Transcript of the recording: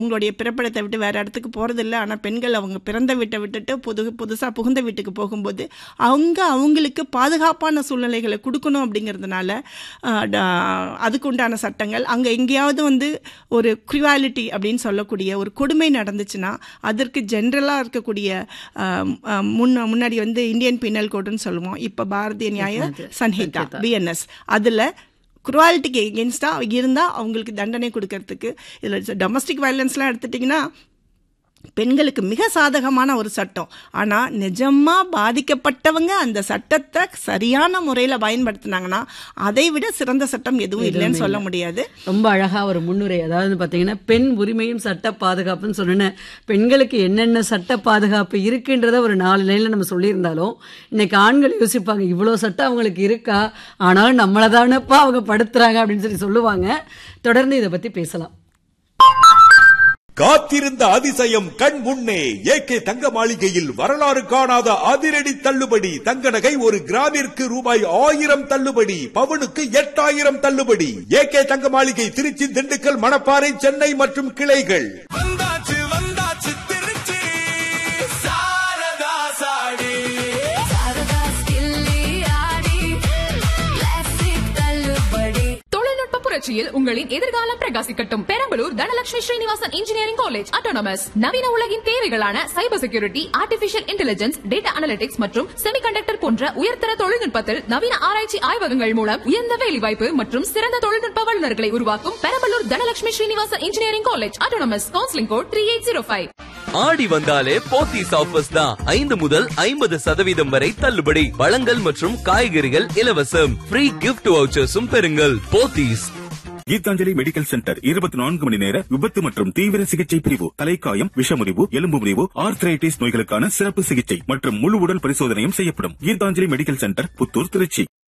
உங்களுடைய பிறப்பிடத்தை விட்டு வேற இடத்துக்கு போறதில்ல ஆனா பெண்கள் அவங்க பிறந்த வீட்டை விட்டுட்டு புது புதுசா புகுந்த வீட்டுக்கு போகும்போது அவங்க அவங்களுக்கு பாதுகாப்பான சூழ்நிலைகளை கொடுக்கணும் அப்படிங்கிறதுனால ஆஹ், ட- அதுக்கு உண்டான சட்டங்கள் அங்க எங்கேயாவது வந்து ஒரு குரிவாலிட்டி அப்படின்னு சொல்லக்கூடிய ஒரு கொடுமை நடந்துச்சுன்னா அதற்கு ஜென்ரலா இருக்கக்கூடிய ஆம், ஆம், முன்ன முன்னாடி வந்து இந்தியன் பீனல் கோடுன்னு சொல்லுவோம் இப்ப பாரதிய நியாய சன்ஹிதா பிஎன்எஸ் அதுல குருவாலிட்டிக்கு எகென்ஸ்டாக இருந்தால் அவங்களுக்கு தண்டனை கொடுக்கறதுக்கு இதில் டொமஸ்டிக் வயலன்ஸ்லாம் எடுத்துட்டிங்கன்னா பெண்களுக்கு மிக சாதகமான ஒரு சட்டம் ஆனால் நிஜமா பாதிக்கப்பட்டவங்க அந்த சட்டத்தை சரியான முறையில் பயன்படுத்தினாங்கன்னா அதை விட சிறந்த சட்டம் எதுவும் இல்லைன்னு சொல்ல முடியாது ரொம்ப அழகா ஒரு முன்னுரை அதாவது பாத்தீங்கன்னா பெண் உரிமையும் சட்ட பாதுகாப்புன்னு சொன்னேன் பெண்களுக்கு என்னென்ன சட்ட பாதுகாப்பு இருக்குன்றத ஒரு நாலு லைன்ல நம்ம சொல்லியிருந்தாலும் இன்னைக்கு ஆண்கள் யோசிப்பாங்க இவ்வளோ சட்டம் அவங்களுக்கு இருக்கா ஆனாலும் நம்மளை தானப்பா அவங்க படுத்துறாங்க அப்படின்னு சொல்லி சொல்லுவாங்க தொடர்ந்து இதை பத்தி பேசலாம் காத்திருந்த அதிசயம் கண் முன்னே ஏகே தங்க மாளிகையில் வரலாறு காணாத அதிரடி தள்ளுபடி தங்க நகை ஒரு கிராமிற்கு ரூபாய் ஆயிரம் தள்ளுபடி பவுனுக்கு எட்டாயிரம் தள்ளுபடி ஏகே தங்க மாளிகை திருச்சி திண்டுக்கல் மணப்பாறை சென்னை மற்றும் கிளைகள் வந்தாச்சு வந்தாச்சு திருச்சி சாரதா சாடி சாரதா ஸ்கில்லி ஆடி கிளாசிக் தள்ளுபடி தொழில்நுட்ப புரட்சியில் உங்களின் எதிர்காலம் பிரகாசிக்கட்டும் Perambalur Dhanalakshmi Srinivasan engineering college autonomous நவீன உலகின் தேவைகளான cyber security artificial intelligence data analytics மற்றும் செமிகண்டக்டர் போன்ற உயர்தர தொழில்நுட்பத்தில் நவீன ஆராய்ச்சி ஆய்வகங்கள் மூலம் உயர்ந்த வேலைவாய்ப்பு மற்றும் சிறந்த தொழில்நுட்ப வல்லுநர்களை உருவாக்கும் Perambalur Dhanalakshmi Srinivasan engineering college autonomous counselling code three eight zero five Aadi வந்தாலே போத்தீஸ் ஆஃபர்ஸ் தான் ஐந்து முதல் ஐம்பது சதவீதம் வரை தள்ளுபடி பழங்கள் மற்றும் காய்கறிகள் இலவசம் ஃப்ரீ கிஃப்ட் வவுச்சர்ஸும் பெறுங்கள் போத்தீஸ் கீதாஞ்சலி மெடிக்கல் சென்டர் இருபத்தி நான்கு மணி நேர விபத்து மற்றும் தீவிர சிகிச்சை பிரிவு தலைக்காயம் விஷமுறிவு எலும்பு முறிவு ஆர்த்ரைட்டிஸ் நோய்களுக்கான சிறப்பு சிகிச்சை மற்றும் முழு உடல் பரிசோதனையும் செய்யப்படும் கீதாஞ்சலி மெடிக்கல் சென்டர் புத்தூர் திருச்சி